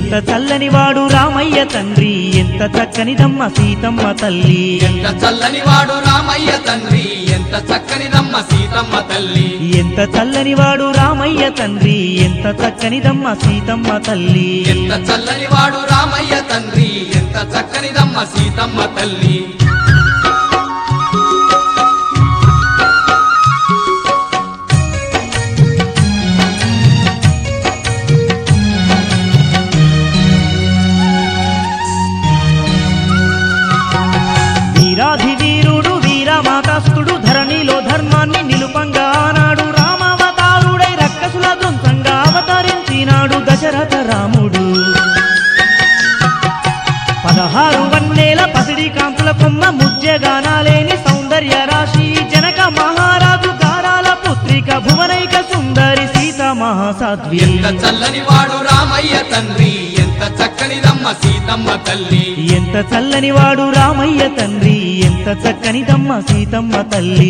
ఎంత చల్లని వాడు రామయ్య తండ్రి ఎంత చక్కనిదమ్మ సీతమ్మ తల్లి ఎంత చల్లని వాడు రామయ్య తండ్రి ఎంత చక్కనిదమ్మ సీతమ్మ తల్లి ఎంత చల్లని వాడు రామయ్య తండ్రి ఎంత చక్కనిదమ్మ సీతమ్మ తల్లి ఎంత చల్లని వాడు రామయ్య తండ్రి ఎంత చక్కనిదమ్మ సీతమ్మ తల్లి వీరాధి వీరుడు వీరమాతాస్తుడు ధరణిలో ధర్మాన్ని నిలుపంగా ఆనాడు రామావతారుడై రక్కసుల ధ్వంసంగా అవతరించినాడు దశరథ రాముడు పదహారు వన్నేల పసిడి కాంతుల కొమ్మ ముజ్జగానాలేని సౌందర్య రాశి జనక మహారాజు గారాల పుత్రిక భువనైక సుందరి సీత మహాసాధ్వి ఎంత చల్లని వాడు రామయ్య తండ్రి ఎంత చక్కనిదమ్మ సీతమ్మ తల్లి ఎంత చల్లని వాడు రామయ్య తండ్రి ఎంత చక్కనిదమ్మ సీతమ్మ తల్లి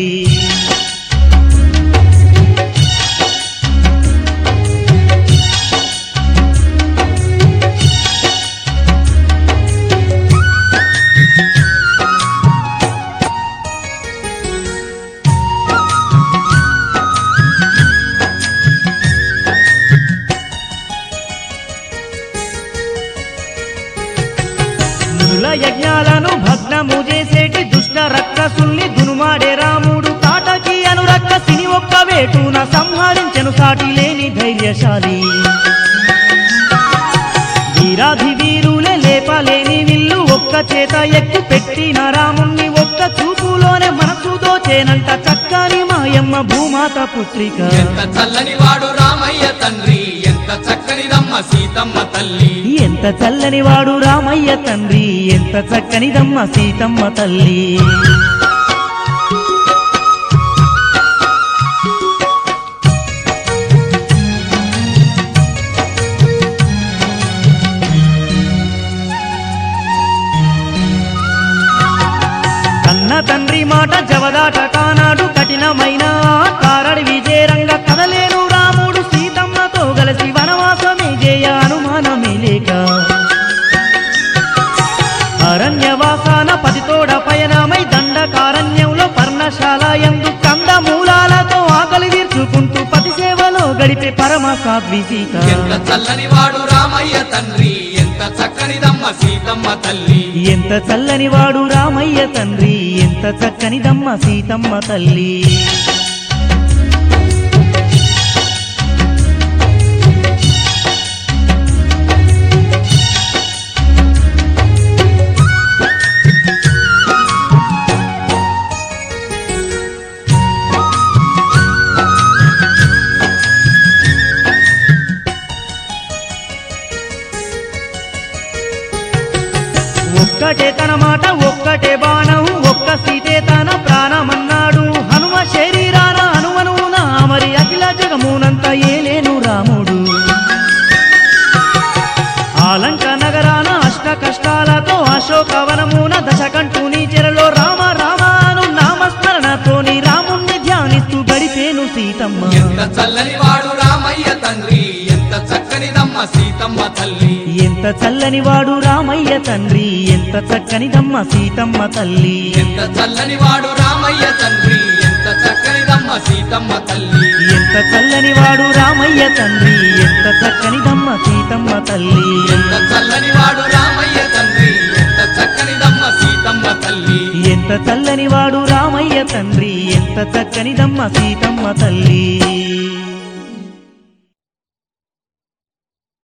మునుల యజ్ఞాలను భగ్నము చేసేటి దుష్ట రక్కసుల్ని దునుమాడే రాముడు తాటకి అనురక్కసిని ఒక్క వేటున సంహరించెను సాటి లేని ధైర్యశాలి వీరాధి వీరులే లేపలేని విల్లు ఒక్క చేత ఎక్కు పెట్టిన రాముణ్ణి ఒక్క చూపులోనే మనసు దోచేనంట చక్కని మాయమ్మ భూమాత పుత్రిక ఎంత చల్లని వాడు రామయ్య తండ్రి ఎంత చక్కనిదమ్మ సీతమ్మ తల్లి ఎంత చల్లని వాడు రామయ్య తండ్రి ఎంత చక్కనిదమ్మ సీతమ్మ తల్లి కన్న తండ్రి మాట జవదాట కానాడు కఠినమైన కారడి విజయరంగ కదలేను రాముడు సీతమ్మతో కలిసి వనవాసమే జయ అనుమానమే లేక అరణ్యవాసాన పతితోడ పయనమై దండకారణ్యంలో పర్ణశాల ఎందు కంద మూలాలతో ఆకలి తీర్చుకుంటూ పతి సేవలో గడిపే పరమ సాధ్వి సీత ఎంత చల్లని వాడు రామయ్య తండ్రి ఎంత చక్కనిదమ్మ సీతమ్మ తల్లి ఎంత చల్లని వాడు రామయ్య తండ్రి ఎంత చక్కనిదమ్మ సీతమ్మ తల్లి ఒక్కటే తన మాట ఒక్కటే బాణం ఒక్క సీతే తన ప్రాణమన్నాడు హనుమ శరీరాన హనుమనున మరి అఖిల జగమునంత ఏలేను రాముడు ఆలంక నగరాన అష్ట కష్టాలతో అశోకవనమున దశకంఠుని చెరలో రామ రామాను నామస్మరణతోని రాముణ్ణి ధ్యానిస్తూ గడిపేను సీతమ్మ ఎంత చల్లని వాడు రామయ్య తండ్రి ఎంత చక్కనిదమ్మ సీతమ్మ తల్లి ఎంత చల్లని వాడు రామయ్య తండ్రి ఎంత చక్కనిదమ్మ సీతమ్మ తల్లి ఎంత చల్లని వాడు రామయ్య తండ్రి ఎంత చక్కనిదమ్మ సీతమ్మ తల్లి ఎంత చల్లని వాడు రామయ్య తండ్రి ఎంత చక్కనిదమ్మ సీతమ్మ తల్లి ఎంత చల్లని వాడు రామయ్య తండ్రి ఎంత చక్కనిదమ్మ సీతమ్మ తల్లి ఎంత చల్లని వాడు రామయ్య తండ్రి ఎంత చక్కనిదమ్మ సీతమ్మ తల్లి